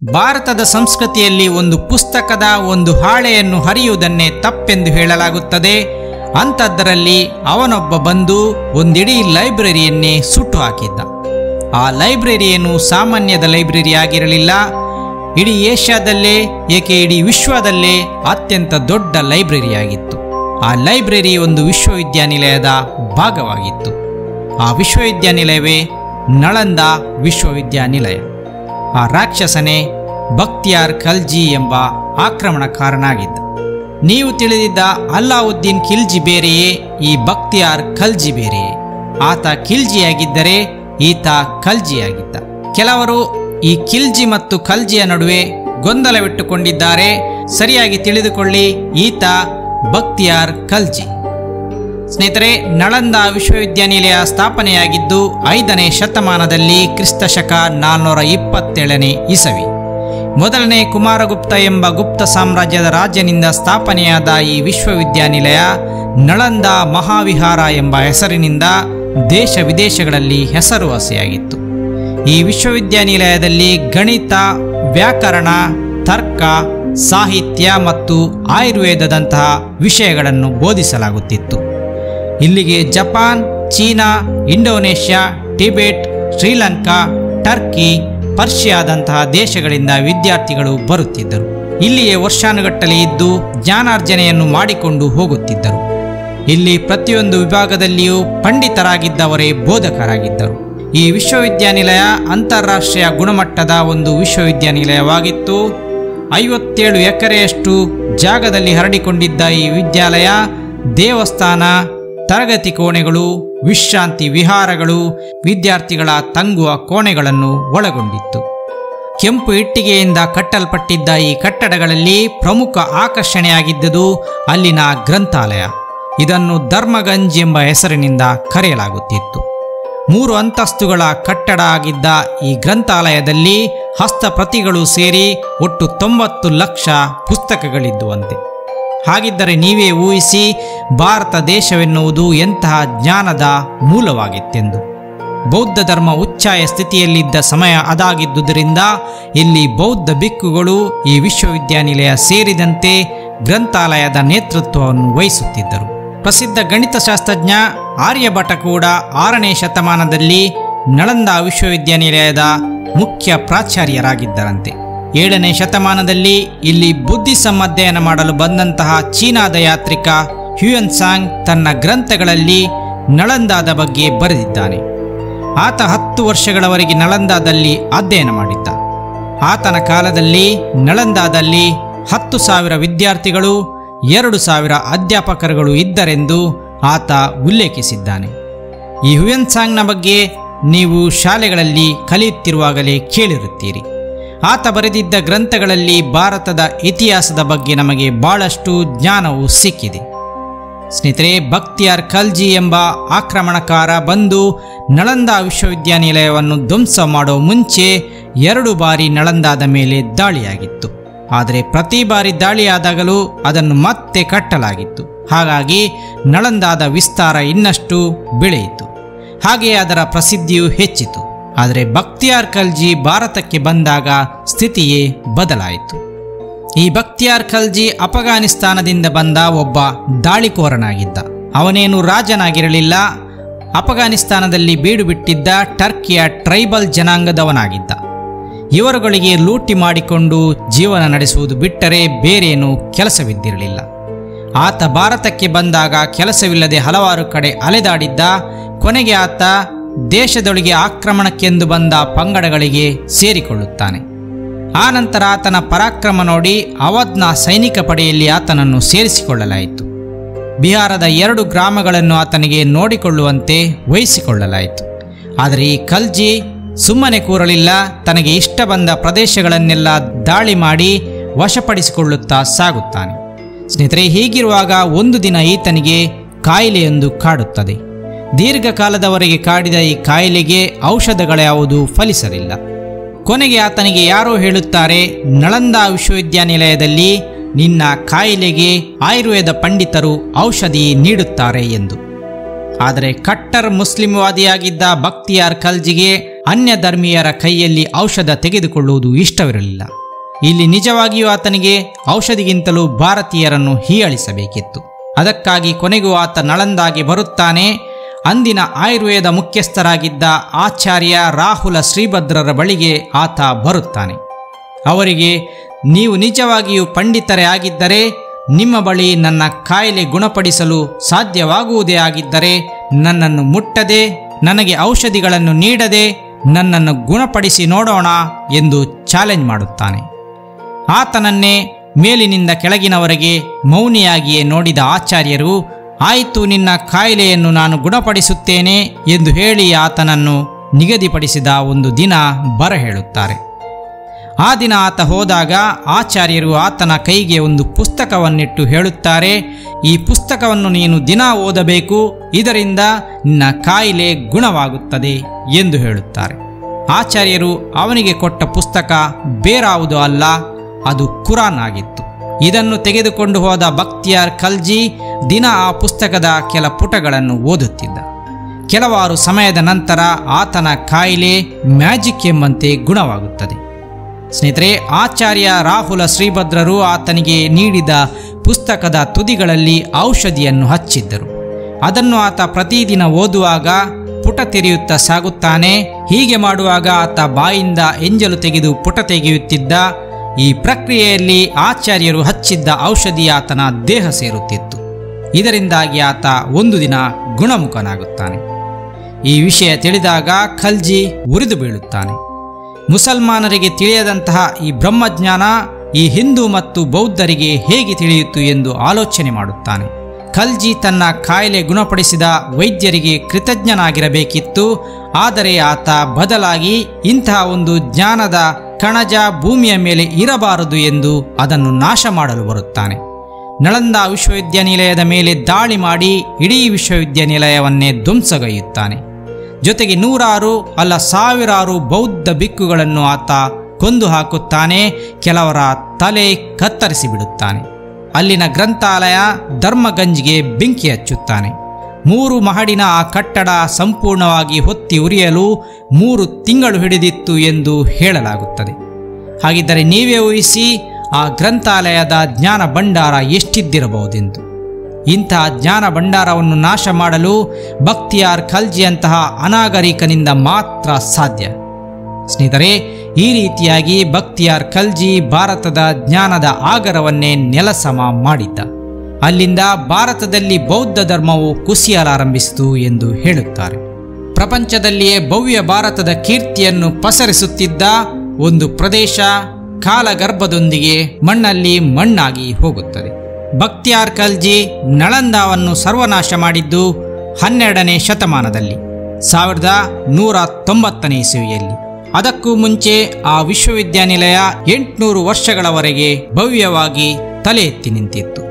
ಭಾರತದ ಸಂಸ್ಕೃತಿಯಲ್ಲಿ ಒಂದು ಪುಸ್ತಕದ ಒಂದು ಹಾಳೆಯನ್ನು ಹರಿಯುವುದನ್ನೇ ತಪ್ಪೆಂದು ಹೇಳಲಾಗುತ್ತದೆ ಅಂಥದ್ದರಲ್ಲಿ ಅವನೊಬ್ಬ ಬಂದು ಒಂದಿಡೀ ಲೈಬ್ರರಿಯನ್ನೇ ಸುಟ್ಟು ಹಾಕಿದ್ದ ಆ ಲೈಬ್ರರಿ ಏನು ಸಾಮಾನ್ಯದ ಲೈಬ್ರರಿ ಆಗಿರಲಿಲ್ಲ ಇಡೀ ಏಷ್ಯಾದಲ್ಲೇ ಏಕೆ ಇಡೀ ವಿಶ್ವದಲ್ಲೇ ಅತ್ಯಂತ ದೊಡ್ಡ ಲೈಬ್ರರಿಯಾಗಿತ್ತು ಆ ಲೈಬ್ರರಿ ಒಂದು ವಿಶ್ವವಿದ್ಯಾನಿಲಯದ ಭಾಗವಾಗಿತ್ತು ಆ ವಿಶ್ವವಿದ್ಯಾನಿಲಯವೇ ನಳಂದ ವಿಶ್ವವಿದ್ಯಾನಿಲಯ ಆ ರಾಕ್ಷಸನೇ ಬಕ್ತಿಯಾರ್ ಖಲ್ಜಿ ಎಂಬ ಆಕ್ರಮಣಕಾರನಾಗಿದ್ದ ನೀವು ತಿಳಿದಿದ್ದ ಅಲ್ಲಾವುದ್ದೀನ್ ಖಿಲ್ಜಿ ಬೇರೆಯೇ ಈ ಬಕ್ತಿಯಾರ್ ಖಲ್ಜಿ ಬೇರೆಯೇ ಆತ ಖಿಲ್ಜಿಯಾಗಿದ್ದರೆ ಈತ ಖಲ್ಜಿಯಾಗಿದ್ದ ಕೆಲವರು ಈ ಖಿಲ್ಜಿ ಮತ್ತು ಖಲ್ಜಿಯ ನಡುವೆ ಗೊಂದಲವಿಟ್ಟುಕೊಂಡಿದ್ದಾರೆ ಸರಿಯಾಗಿ ತಿಳಿದುಕೊಳ್ಳಿ ಈತ ಬಕ್ತಿಯಾರ್ ಖಲ್ಜಿ ಸ್ನೇಹಿತರೆ ನಳಂದ ವಿಶ್ವವಿದ್ಯಾನಿಲಯ ಸ್ಥಾಪನೆಯಾಗಿದ್ದು ಐದನೇ ಶತಮಾನದಲ್ಲಿ ಕ್ರಿಸ್ತಶಕ ನಾಲ್ನೂರ ಇಪ್ಪತ್ತೇಳನೇ ಇಸವಿ ಮೊದಲನೇ ಕುಮಾರಗುಪ್ತ ಎಂಬ ಗುಪ್ತ ಸಾಮ್ರಾಜ್ಯದ ರಾಜ್ಯನಿಂದ ಸ್ಥಾಪನೆಯಾದ ಈ ವಿಶ್ವವಿದ್ಯಾನಿಲಯ ನಳಂದ ಮಹಾವಿಹಾರ ಎಂಬ ಹೆಸರಿನಿಂದ ದೇಶ ವಿದೇಶಗಳಲ್ಲಿ ಹೆಸರುವಾಸಿಯಾಗಿತ್ತು ಈ ವಿಶ್ವವಿದ್ಯಾನಿಲಯದಲ್ಲಿ ಗಣಿತ ವ್ಯಾಕರಣ ತರ್ಕ ಸಾಹಿತ್ಯ ಮತ್ತು ಆಯುರ್ವೇದದಂತಹ ವಿಷಯಗಳನ್ನು ಬೋಧಿಸಲಾಗುತ್ತಿತ್ತು ಇಲ್ಲಿಗೆ Japan China Indonesia Tibet Sri Lanka Turkey ಪರ್ಷಿಯಾದಂತಹ ದೇಶಗಳಿಂದ ವಿದ್ಯಾರ್ಥಿಗಳು ಬರುತ್ತಿದ್ದರು ಇಲ್ಲಿಯೇ ವರ್ಷಾನುಗಟ್ಟಲೆ ಇದ್ದು ಜ್ಞಾನಾರ್ಜನೆಯನ್ನು ಮಾಡಿಕೊಂಡು ಹೋಗುತ್ತಿದ್ದರು ಇಲ್ಲಿ ಪ್ರತಿಯೊಂದು ವಿಭಾಗದಲ್ಲಿಯೂ ಪಂಡಿತರಾಗಿದ್ದವರೇ ಬೋಧಕರಾಗಿದ್ದರು ಈ ವಿಶ್ವವಿದ್ಯಾನಿಲಯ ಅಂತಾರಾಷ್ಟ್ರೀಯ ಗುಣಮಟ್ಟದ ಒಂದು ವಿಶ್ವವಿದ್ಯಾನಿಲಯವಾಗಿತ್ತು ಐವತ್ತೇಳು ಎಕರೆಯಷ್ಟು ಜಾಗದಲ್ಲಿ ಹರಡಿಕೊಂಡಿದ್ದ ಈ ವಿದ್ಯಾಲಯ ದೇವಸ್ಥಾನ ತರಗತಿ ಕೋಣೆಗಳು ವಿಶ್ರಾಂತಿ ವಿಹಾರಗಳು ವಿದ್ಯಾರ್ಥಿಗಳ ತಂಗುವ ಕೋಣೆಗಳನ್ನು ಒಳಗೊಂಡಿತ್ತು ಕೆಂಪು ಇಟ್ಟಿಗೆಯಿಂದ ಕಟ್ಟಲ್ಪಟ್ಟಿದ್ದ ಈ ಕಟ್ಟಡಗಳಲ್ಲಿ ಪ್ರಮುಖ ಆಕರ್ಷಣೆಯಾಗಿದ್ದುದು ಅಲ್ಲಿನ ಗ್ರಂಥಾಲಯ ಇದನ್ನು ಧರ್ಮಗಂಜ್ ಎಂಬ ಹೆಸರಿನಿಂದ ಕರೆಯಲಾಗುತ್ತಿತ್ತು ಮೂರು ಅಂತಸ್ತುಗಳ ಕಟ್ಟಡ ಆಗಿದ್ದ ಈ ಗ್ರಂಥಾಲಯದಲ್ಲಿ ಹಸ್ತಪ್ರತಿಗಳು ಸೇರಿ ಒಟ್ಟು ತೊಂಬತ್ತು ಲಕ್ಷ ಪುಸ್ತಕಗಳಿದ್ದುವಂತೆ ಹಾಗಿದ್ದರೆ ನೀವೇ ಊಹಿಸಿ ಭಾರತ ದೇಶವೆನ್ನುವುದು ಎಂತಹ ಜ್ಞಾನದ ಮೂಲವಾಗಿತ್ತೆಂದು ಬೌದ್ಧ ಧರ್ಮ ಉಚ್ಚಾಯ ಸ್ಥಿತಿಯಲ್ಲಿದ್ದ ಸಮಯ ಅದಾಗಿದ್ದುದರಿಂದ ಇಲ್ಲಿ ಬೌದ್ಧ ಬಿಕ್ಕುಗಳು ಈ ವಿಶ್ವವಿದ್ಯಾನಿಲಯ ಸೇರಿದಂತೆ ಗ್ರಂಥಾಲಯದ ನೇತೃತ್ವವನ್ನು ವಹಿಸುತ್ತಿದ್ದರು ಪ್ರಸಿದ್ಧ ಗಣಿತಶಾಸ್ತ್ರಜ್ಞ ಆರ್ಯಭಟ ಕೂಡ ಆರನೇ ಶತಮಾನದಲ್ಲಿ ನಳಂದ ವಿಶ್ವವಿದ್ಯಾನಿಲಯದ ಮುಖ್ಯ ಪ್ರಾಚಾರ್ಯರಾಗಿದ್ದರಂತೆ ಏಳನೇ ಶತಮಾನದಲ್ಲಿ ಇಲ್ಲಿ ಬುದ್ಧಿಸಮ್ ಅಧ್ಯಯನ ಮಾಡಲು ಬಂದಂತಹ ಚೀನಾದ ಯಾತ್ರಿಕ ಹ್ಯುಯನ್ ಸಾಂಗ್ ತನ್ನ ಗ್ರಂಥಗಳಲ್ಲಿ ನಳಂದಾದ ಬಗ್ಗೆ ಬರೆದಿದ್ದಾನೆ ಆತ ಹತ್ತು ವರ್ಷಗಳವರೆಗೆ ನಳಂದಾದಲ್ಲಿ ಅಧ್ಯಯನ ಮಾಡಿದ್ದ ಆತನ ಕಾಲದಲ್ಲಿ ನಳಂದಾದಲ್ಲಿ ಹತ್ತು ಸಾವಿರ ವಿದ್ಯಾರ್ಥಿಗಳು ಎರಡು ಸಾವಿರ ಅಧ್ಯಾಪಕರುಗಳು ಇದ್ದರೆಂದು ಆತ ಉಲ್ಲೇಖಿಸಿದ್ದಾನೆ ಈ ಹುಯನ್ ಸಾಂಗ್ನ ಬಗ್ಗೆ ನೀವು ಶಾಲೆಗಳಲ್ಲಿ ಕಲಿಯುತ್ತಿರುವಾಗಲೇ ಕೇಳಿರುತ್ತೀರಿ ಆತ ಬರೆದಿದ್ದ ಗ್ರಂಥಗಳಲ್ಲಿ ಭಾರತದ ಇತಿಹಾಸದ ಬಗ್ಗೆ ನಮಗೆ ಬಹಳಷ್ಟು ಜ್ಞಾನವು ಸಿಕ್ಕಿದೆ ಸ್ನೇಹಿತರೆ ಬಕ್ತಿಯಾರ್ ಖಲ್ಜಿ ಎಂಬ ಆಕ್ರಮಣಕಾರ ಬಂದು ನಳಂದ ವಿಶ್ವವಿದ್ಯಾನಿಲಯವನ್ನು ಧ್ವಂಸ ಮಾಡೋ ಮುಂಚೆ ಎರಡು ಬಾರಿ ನಳಂದಾದ ಮೇಲೆ ದಾಳಿಯಾಗಿತ್ತು ಆದರೆ ಪ್ರತಿ ಬಾರಿ ದಾಳಿಯಾದಾಗಲೂ ಅದನ್ನು ಮತ್ತೆ ಕಟ್ಟಲಾಗಿತ್ತು ಹಾಗಾಗಿ ನಳಂದಾದ ವಿಸ್ತಾರ ಇನ್ನಷ್ಟು ಬೆಳೆಯಿತು ಹಾಗೆಯೇ ಅದರ ಪ್ರಸಿದ್ಧಿಯು ಹೆಚ್ಚಿತು ಆದರೆ ಬಕ್ತಿಯಾರ್ ಖಲ್ಜಿ ಭಾರತಕ್ಕೆ ಬಂದಾಗ ಸ್ಥಿತಿಯೇ ಬದಲಾಯಿತು ಈ ಬಕ್ತಿಯಾರ್ ಖಲ್ಜಿ ಅಫಘಾನಿಸ್ತಾನದಿಂದ ಬಂದ ಒಬ್ಬ ದಾಳಿಕೋರನಾಗಿದ್ದ ಅವನೇನು ರಾಜನಾಗಿರಲಿಲ್ಲ ಅಫಘಾನಿಸ್ತಾನದಲ್ಲಿ ಬೀಡು ಬಿಟ್ಟಿದ್ದ ಟರ್ಕಿಯ ಟ್ರೈಬಲ್ ಜನಾಂಗದವನಾಗಿದ್ದ ಇವರುಗಳಿಗೆ ಲೂಟಿ ಮಾಡಿಕೊಂಡು ಜೀವನ ನಡೆಸುವುದು ಬಿಟ್ಟರೆ ಬೇರೇನೂ ಕೆಲಸವಿದ್ದಿರಲಿಲ್ಲ ಆತ ಭಾರತಕ್ಕೆ ಬಂದಾಗ ಕೆಲಸವಿಲ್ಲದೆ ಹಲವಾರು ಕಡೆ ಅಲೆದಾಡಿದ್ದ ಕೊನೆಗೆ ಆತ ದೇಶದೊಳಗೆ ಆಕ್ರಮಣಕ್ಕೆಂದು ಬಂದ ಪಂಗಡಗಳಿಗೆ ಸೇರಿಕೊಳ್ಳುತ್ತಾನೆ ಆನಂತರ ಆತನ ಪರಾಕ್ರಮ ನೋಡಿ ಅವಧ್ನ ಸೈನಿಕ ಪಡೆಯಲ್ಲಿ ಆತನನ್ನು ಸೇರಿಸಿಕೊಳ್ಳಲಾಯಿತು ಬಿಹಾರದ ಎರಡು ಗ್ರಾಮಗಳನ್ನು ಆತನಿಗೆ ನೋಡಿಕೊಳ್ಳುವಂತೆ ವಹಿಸಿಕೊಳ್ಳಲಾಯಿತು ಆದರೆ ಈ ಖಲ್ಜಿ ಸುಮ್ಮನೆ ಕೂರಲಿಲ್ಲ ತನಗೆ ಇಷ್ಟ ಬಂದ ಪ್ರದೇಶಗಳನ್ನೆಲ್ಲ ದಾಳಿ ಮಾಡಿ ವಶಪಡಿಸಿಕೊಳ್ಳುತ್ತಾ ಸಾಗುತ್ತಾನೆ ಸ್ನೇಹಿತರೆ ಹೀಗಿರುವಾಗ ಒಂದು ದಿನ ಈತನಿಗೆ ಕಾಯಿಲೆಯೊಂದು ಕಾಡುತ್ತದೆ ದೀರ್ಘಕಾಲದವರೆಗೆ ಕಾಡಿದ ಈ ಕಾಯಿಲೆಗೆ ಔಷಧಗಳ್ಯಾವುದು ಫಲಿಸಲಿಲ್ಲ ಕೊನೆಗೆ ಆತನಿಗೆ ಯಾರೋ ಹೇಳುತ್ತಾರೆ ನಳಂದ ವಿಶ್ವವಿದ್ಯಾನಿಲಯದಲ್ಲಿ ನಿನ್ನ ಕಾಯಿಲೆಗೆ ಆಯುರ್ವೇದ ಪಂಡಿತರು ಔಷಧಿ ನೀಡುತ್ತಾರೆ ಎಂದು ಆದರೆ ಕಟ್ಟರ್ ಮುಸ್ಲಿಂವಾದಿಯಾಗಿದ್ದ ಬಕ್ತಿಯಾರ್ ಖಲ್ಜಿಗೆ ಅನ್ಯ ಧರ್ಮೀಯರ ಕೈಯಲ್ಲಿ ಔಷಧ ತೆಗೆದುಕೊಳ್ಳುವುದು ಇಷ್ಟವಿರಲಿಲ್ಲ ಇಲ್ಲಿ ನಿಜವಾಗಿಯೂ ಆತನಿಗೆ ಔಷಧಿಗಿಂತಲೂ ಭಾರತೀಯರನ್ನು ಹೀಯಾಳಿಸಬೇಕಿತ್ತು ಅದಕ್ಕಾಗಿ ಕೊನೆಗೂ ಆತ ನಳಂದಾಗಿ ಬರುತ್ತಾನೆ ಅಂದಿನ ಆಯುರ್ವೇದ ಮುಖ್ಯಸ್ಥರಾಗಿದ್ದ ಆಚಾರ್ಯ ರಾಹುಲ ಶ್ರೀಭದ್ರರ ಬಳಿಗೆ ಆತ ಬರುತ್ತಾನೆ ಅವರಿಗೆ ನೀವು ನಿಜವಾಗಿಯೂ ಪಂಡಿತರೇ ಆಗಿದ್ದರೆ ನಿಮ್ಮ ಬಳಿ ನನ್ನ ಕಾಯಿಲೆ ಗುಣಪಡಿಸಲು ಸಾಧ್ಯವಾಗುವುದೇ ಆಗಿದ್ದರೆ ನನ್ನನ್ನು ಮುಟ್ಟದೆ ನನಗೆ ಔಷಧಿಗಳನ್ನು ನೀಡದೆ ನನ್ನನ್ನು ಗುಣಪಡಿಸಿ ನೋಡೋಣ ಎಂದು ಚಾಲೆಂಜ್ ಮಾಡುತ್ತಾನೆ ಆತನನ್ನೇ ಮೇಲಿನಿಂದ ಕೆಳಗಿನವರೆಗೆ ಮೌನಿಯಾಗಿಯೇ ನೋಡಿದ ಆಚಾರ್ಯರು ಆಯಿತು ನಿನ್ನ ಕಾಯಿಲೆಯನ್ನು ನಾನು ಗುಣಪಡಿಸುತ್ತೇನೆ ಎಂದು ಹೇಳಿ ಆತನನ್ನು ನಿಗದಿಪಡಿಸಿದ ಒಂದು ದಿನ ಬರ ಹೇಳುತ್ತಾರೆ ಆ ದಿನ ಆತ ಹೋದಾಗ ಆಚಾರ್ಯರು ಆತನ ಕೈಗೆ ಒಂದು ಪುಸ್ತಕವನ್ನಿಟ್ಟು ಹೇಳುತ್ತಾರೆ ಈ ಪುಸ್ತಕವನ್ನು ನೀನು ದಿನ ಓದಬೇಕು ಇದರಿಂದ ನಿನ್ನ ಕಾಯಿಲೆ ಗುಣವಾಗುತ್ತದೆ ಎಂದು ಹೇಳುತ್ತಾರೆ ಆಚಾರ್ಯರು ಅವನಿಗೆ ಕೊಟ್ಟ ಪುಸ್ತಕ ಬೇರಾವುದು ಅಲ್ಲ ಅದು ಕುರಾನ್ ಆಗಿತ್ತು ಇದನ್ನು ತೆಗೆದುಕೊಂಡು ಹೋದ ಬಕ್ತಿಯಾರ್ ಖಲ್ಜಿ ದಿನ ಆ ಪುಸ್ತಕದ ಕೆಲ ಪುಟಗಳನ್ನು ಓದುತ್ತಿದ್ದ ಕೆಲವಾರು ಸಮಯದ ನಂತರ ಆತನ ಕಾಯಿಲೆ ಮ್ಯಾಜಿಕ್ ಎಂಬಂತೆ ಗುಣವಾಗುತ್ತದೆ ಸ್ನೇಹಿತರೆ ಆಚಾರ್ಯ ರಾಹುಲ ಶ್ರೀಭದ್ರರು ಆತನಿಗೆ ನೀಡಿದ ಪುಸ್ತಕದ ತುದಿಗಳಲ್ಲಿ ಔಷಧಿಯನ್ನು ಹಚ್ಚಿದ್ದರು ಅದನ್ನು ಆತ ಪ್ರತಿದಿನ ಓದುವಾಗ ಪುಟ ತೆರೆಯುತ್ತಾ ಸಾಗುತ್ತಾನೆ ಹೀಗೆ ಮಾಡುವಾಗ ಆತ ಬಾಯಿಂದ ಎಂಜಲು ತೆಗೆದು ಪುಟ ತೆಗೆಯುತ್ತಿದ್ದ ಈ ಪ್ರಕ್ರಿಯೆಯಲ್ಲಿ ಆಚಾರ್ಯರು ಹಚ್ಚಿದ್ದ ಔಷಧಿ ಆತನ ದೇಹ ಸೇರುತ್ತಿತ್ತು ಇದರಿಂದಾಗಿ ಆತ ಒಂದು ದಿನ ಗುಣಮುಖನಾಗುತ್ತಾನೆ ಈ ವಿಷಯ ತಿಳಿದಾಗ ಖಲ್ಜಿ ಉರಿದು ಬೀಳುತ್ತಾನೆ ಮುಸಲ್ಮಾನರಿಗೆ ತಿಳಿಯದಂತಹ ಈ ಬ್ರಹ್ಮಜ್ಞಾನ ಈ ಹಿಂದೂ ಮತ್ತು ಬೌದ್ಧರಿಗೆ ಹೇಗೆ ತಿಳಿಯಿತು ಎಂದು ಆಲೋಚನೆ ಮಾಡುತ್ತಾನೆ ಖಲ್ಜಿ ತನ್ನ ಕಾಯಿಲೆ ಗುಣಪಡಿಸಿದ ವೈದ್ಯರಿಗೆ ಕೃತಜ್ಞನಾಗಿರಬೇಕಿತ್ತು ಆದರೆ ಆತ ಬದಲಾಗಿ ಇಂತಹ ಒಂದು ಜ್ಞಾನದ ಕಣಜ ಭೂಮಿಯ ಮೇಲೆ ಇರಬಾರದು ಎಂದು ಅದನ್ನು ನಾಶ ಮಾಡಲು ಬರುತ್ತಾನೆ ನಳಂದ ವಿಶ್ವವಿದ್ಯಾನಿಲಯದ ಮೇಲೆ ದಾಳಿ ಮಾಡಿ ಇಡೀ ವಿಶ್ವವಿದ್ಯಾನಿಲಯವನ್ನೇ ಧ್ವಂಸಗೈಯುತ್ತಾನೆ ಜೊತೆಗೆ ನೂರಾರು ಅಲ್ಲ ಸಾವಿರಾರು ಬೌದ್ಧ ಬಿಕ್ಕುಗಳನ್ನು ಆತ ಕೊಂದು ಹಾಕುತ್ತಾನೆ ಕೆಲವರ ತಲೆ ಕತ್ತರಿಸಿ ಬಿಡುತ್ತಾನೆ ಅಲ್ಲಿನ ಗ್ರಂಥಾಲಯ ಧರ್ಮಗಂಜ್ಗೆ ಬೆಂಕಿ ಹಚ್ಚುತ್ತಾನೆ ಮೂರು ಮಹಡಿನ ಆ ಕಟ್ಟಡ ಸಂಪೂರ್ಣವಾಗಿ ಹೊತ್ತಿ ಉರಿಯಲು ಮೂರು ತಿಂಗಳು ಹಿಡಿದಿತ್ತು ಎಂದು ಹೇಳಲಾಗುತ್ತದೆ ಹಾಗಿದ್ದರೆ ನೀವೇ ಊಹಿಸಿ ಆ ಗ್ರಂಥಾಲಯದ ಜ್ಞಾನ ಭಂಡಾರ ಎಷ್ಟಿದ್ದಿರಬಹುದೆಂದು ಇಂತಹ ಜ್ಞಾನ ಭಂಡಾರವನ್ನು ನಾಶ ಮಾಡಲು ಬಕ್ತಿಯಾರ್ ಖಲ್ಜಿಯಂತಹ ಅನಾಗರಿಕನಿಂದ ಮಾತ್ರ ಸಾಧ್ಯ ಸ್ನೇಹಿತರೆ ಈ ರೀತಿಯಾಗಿ ಬಕ್ತಿಯಾರ್ ಖಲ್ಜಿ ಭಾರತದ ಜ್ಞಾನದ ಆಗರವನ್ನೇ ನೆಲಸಮ ಮಾಡಿದ್ದ ಅಲ್ಲಿಂದ ಭಾರತದಲ್ಲಿ ಬೌದ್ಧ ಧರ್ಮವು ಕುಸಿಯಲಾರಂಭಿಸಿತು ಎಂದು ಹೇಳುತ್ತಾರೆ ಪ್ರಪಂಚದಲ್ಲಿಯೇ ಭವ್ಯ ಭಾರತದ ಕೀರ್ತಿಯನ್ನು ಪಸರಿಸುತ್ತಿದ್ದ ಒಂದು ಪ್ರದೇಶ ಕಾಲಗರ್ಭದೊಂದಿಗೆ ಮಣ್ಣಲ್ಲಿ ಮಣ್ಣಾಗಿ ಹೋಗುತ್ತದೆ ಬಕ್ತಿಯಾರ್ ಖಲ್ಜಿ ನಳಂದಾವನ್ನು ಸರ್ವನಾಶ ಮಾಡಿದ್ದು ಹನ್ನೆರಡನೇ ಶತಮಾನದಲ್ಲಿ ಸಾವಿರದ ನೂರ ತೊಂಬತ್ತನೇ ಇಸವಿಯಲ್ಲಿ ಅದಕ್ಕೂ ಮುಂಚೆ ಆ ವಿಶ್ವವಿದ್ಯಾನಿಲಯ ಎಂಟುನೂರು ವರ್ಷಗಳವರೆಗೆ ಭವ್ಯವಾಗಿ ತಲೆ ಎತ್ತಿ ನಿಂತಿತ್ತು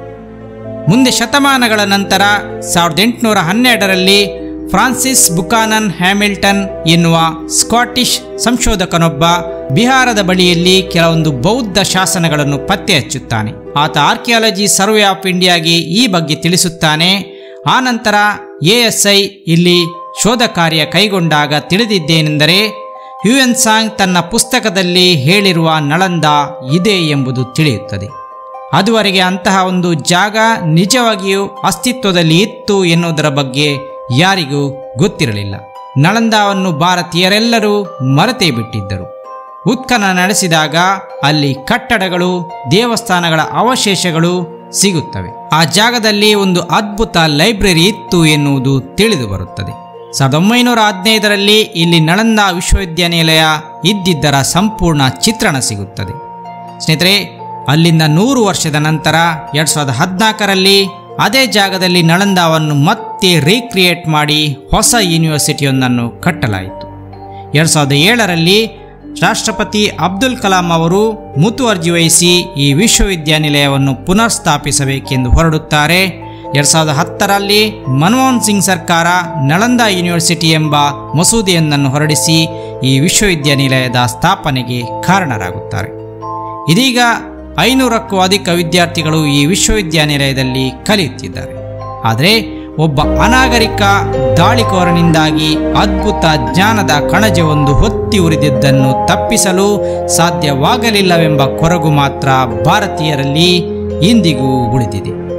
ಮುಂದೆ ಶತಮಾನಗಳ ನಂತರ ಸಾವಿರದ ಎಂಟುನೂರ ಹನ್ನೆರಡರಲ್ಲಿ ಫ್ರಾನ್ಸಿಸ್ ಬುಕಾನನ್ ಹ್ಯಾಮಿಲ್ಟನ್ ಎನ್ನುವ ಸ್ಕಾಟಿಷ್ ಸಂಶೋಧಕನೊಬ್ಬ ಬಿಹಾರದ ಬಳಿಯಲ್ಲಿ ಕೆಲವೊಂದು ಬೌದ್ಧ ಶಾಸನಗಳನ್ನು ಪತ್ತೆ ಹಚ್ಚುತ್ತಾನೆ ಆತ ಆರ್ಕಿಯಾಲಜಿ ಸರ್ವೆ ಆಫ್ ಇಂಡಿಯಾಗೆ ಈ ಬಗ್ಗೆ ತಿಳಿಸುತ್ತಾನೆ ಆನಂತರ ಎ ಎಸ್ ಐ ಇಲ್ಲಿ ಶೋಧ ಕಾರ್ಯ ಕೈಗೊಂಡಾಗ ತಿಳಿದಿದ್ದೇನೆಂದರೆ ಯು ಎನ್ ಸಾಂಗ್ ತನ್ನ ಪುಸ್ತಕದಲ್ಲಿ ಹೇಳಿರುವ ನಳಂದ ಇದೆ ಎಂಬುದು ತಿಳಿಯುತ್ತದೆ ಅದುವರೆಗೆ ಅಂತಹ ಒಂದು ಜಾಗ ನಿಜವಾಗಿಯೂ ಅಸ್ತಿತ್ವದಲ್ಲಿ ಇತ್ತು ಎನ್ನುವುದರ ಬಗ್ಗೆ ಯಾರಿಗೂ ಗೊತ್ತಿರಲಿಲ್ಲ ನಳಂದಾವನ್ನು ಭಾರತೀಯರೆಲ್ಲರೂ ಮರೆತೇ ಬಿಟ್ಟಿದ್ದರು ಉತ್ಖನನ ನಡೆಸಿದಾಗ ಅಲ್ಲಿ ಕಟ್ಟಡಗಳು ದೇವಸ್ಥಾನಗಳ ಅವಶೇಷಗಳು ಸಿಗುತ್ತವೆ ಆ ಜಾಗದಲ್ಲಿ ಒಂದು ಅದ್ಭುತ ಲೈಬ್ರರಿ ಇತ್ತು ಎನ್ನುವುದು ತಿಳಿದು ಬರುತ್ತದೆ ಸಾವಿರದ ಒಂಬೈನೂರ ಹದಿನೈದರಲ್ಲಿ ಇಲ್ಲಿ ನಳಂದ ವಿಶ್ವವಿದ್ಯಾನಿಲಯ ಇದ್ದಿದ್ದರ ಸಂಪೂರ್ಣ ಚಿತ್ರಣ ಸಿಗುತ್ತದೆ ಸ್ನೇಹಿತರೆ ಅಲ್ಲಿಂದ ನೂರು ವರ್ಷದ ನಂತರ ಎರಡು ಸಾವಿರದ ಹದಿನಾಲ್ಕರಲ್ಲಿ ಅದೇ ಜಾಗದಲ್ಲಿ ನಳಂದಾವನ್ನು ಮತ್ತೆ ರೀಕ್ರಿಯೇಟ್ ಮಾಡಿ ಹೊಸ ಯೂನಿವರ್ಸಿಟಿಯೊಂದನ್ನು ಕಟ್ಟಲಾಯಿತು ಎರಡು ಸಾವಿರದ ಏಳರಲ್ಲಿ ರಾಷ್ಟ್ರಪತಿ ಅಬ್ದುಲ್ ಕಲಾಂ ಅವರು ಮುತುವರ್ಜಿ ವಹಿಸಿ ಈ ವಿಶ್ವವಿದ್ಯಾನಿಲಯವನ್ನು ಪುನರ್ಸ್ಥಾಪಿಸಬೇಕೆಂದು ಹೊರಡುತ್ತಾರೆ ಎರಡು ಸಾವಿರದ ಹತ್ತರಲ್ಲಿ ಮನಮೋಹನ್ ಸಿಂಗ್ ಸರ್ಕಾರ ನಳಂದ ಯೂನಿವರ್ಸಿಟಿ ಎಂಬ ಮಸೂದೆಯೊಂದನ್ನು ಹೊರಡಿಸಿ ಈ ವಿಶ್ವವಿದ್ಯಾನಿಲಯದ ಸ್ಥಾಪನೆಗೆ ಕಾರಣರಾಗುತ್ತಾರೆ ಇದೀಗ ಐನೂರಕ್ಕೂ ಅಧಿಕ ವಿದ್ಯಾರ್ಥಿಗಳು ಈ ವಿಶ್ವವಿದ್ಯಾನಿಲಯದಲ್ಲಿ ಕಲಿಯುತ್ತಿದ್ದಾರೆ ಆದರೆ ಒಬ್ಬ ಅನಾಗರಿಕ ದಾಳಿಕೋರನಿಂದಾಗಿ ಅದ್ಭುತ ಜ್ಞಾನದ ಕಣಜವೊಂದು ಹೊತ್ತಿ ಉರಿದಿದ್ದನ್ನು ತಪ್ಪಿಸಲು ಸಾಧ್ಯವಾಗಲಿಲ್ಲವೆಂಬ ಕೊರಗು ಮಾತ್ರ ಭಾರತೀಯರಲ್ಲಿ ಇಂದಿಗೂ ಉಳಿದಿದೆ